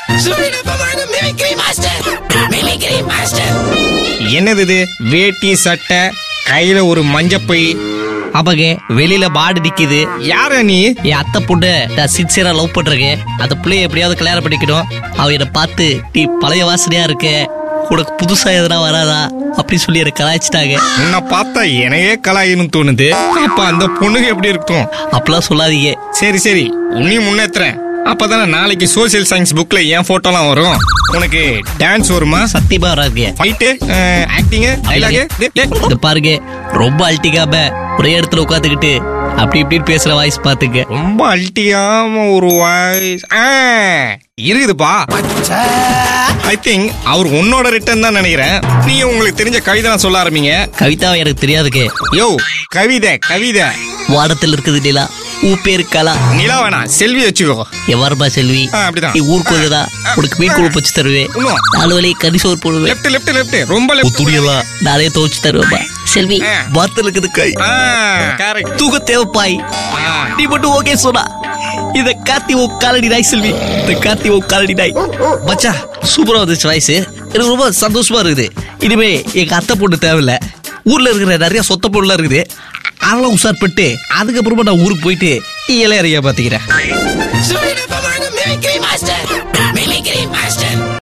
சுயநலமான mimicry master mimicry master என்னது இது வேட்டி சட்டை கையில ஒரு மஞ்சப்பை ஆமாங்க வெளியில மாடு நிக்குது யார நீ என் அத்தை பொண்ணு நான் சின்சியரா லவ் பண்றேன் அந்த பிள்ளைய எப்படியாவது கல்யாணம் பண்ணிக்கணும் அவ என்னை பார்த்து நீ பழைய வாசனையா இருக்க உனக்கு புதுசா எதனா வராதா அப்படி சொல்லி எனக்கு கலாய்ச்சிட்டாங்க உன்னை பார்த்தா என்னையே கலாயின்னு தோணுது அப்ப அந்த பொண்ணுக்கு எப்படி இருக்கும் அப்படிலாம் சொல்லாதீங்க சரி சரி உன்னையும் முன்னேத்துறேன் அப்பதானே நாளைக்கு சோசியல் சயின்ஸ் புக்ல என் போட்டோலாம் வரும் உனக்கு டான்ஸ் வருமா சத்தியமா வராதுங்க ஃபைட்டு ஆக்டிங் டைலாகு இந்த பாருங்க ரொம்ப அழட்டிக்காம ஒரே இடத்துல உட்காந்துக்கிட்டு அப்படி இப்படின்னு பேசுற வாய்ஸ் பாத்துங்க ரொம்ப அல்ட்டியாம ஒரு வாய்ஸ் இருக்குதுப்பா ஐ திங்க் அவர் உன்னோட ரிட்டன் தான் நினைக்கிறேன் நீங்க உங்களுக்கு தெரிஞ்ச கவிதை சொல்ல ஆரம்பிங்க கவிதாவை எனக்கு தெரியாதுங்க யோ கவிதை கவிதை வானத்தில் இருக்குது நிலா ஊ பேரு கலா நிலா வேணாம் செல்வி வச்சுக்கோ எவ்வாறுமா செல்வி ஆ, அப்படிதான். நீ ஊருக்கு வந்ததா உனக்கு மீன் குழம்பு வச்சு தருவேன் இன்னும் நாலு வேலையை கறி சோறு போடுவேன் லெஃப்ட் லெஃப்ட் லெஃப்ட் ரொம்ப லெஃப்ட் துணியெல்லாம் நானே துவைச்சு தருவேன்பா செல்வி ஆ. வார்த்தை இருக்குது கை கரெக்ட் தூக்க தேவைப்பாய் நீ மட்டும் ஓகே சொன்னா இத காத்தி ஓ காலடி நாய் செல்வி இந்த காத்தி ஓ காலடி நாய் மச்சா சூப்பரா வந்துச்சு வயசு எனக்கு ரொம்ப சந்தோஷமா இருக்குது இனிமே எங்க அத்தை பொண்ணு தேவையில்ல ஊர்ல இருக்கிற நிறைய சொத்த பொருள்லாம் இருக்குது அதெல்லாம் உஷார்பட்டு அதுக்கப்புறமா நான் ஊருக்கு போயிட்டு இலையறையா பாத்துக்கிறேன் சுயநலமான மிமிக்ரி மாஸ்டர் மிமிக்ரி மாஸ்டர்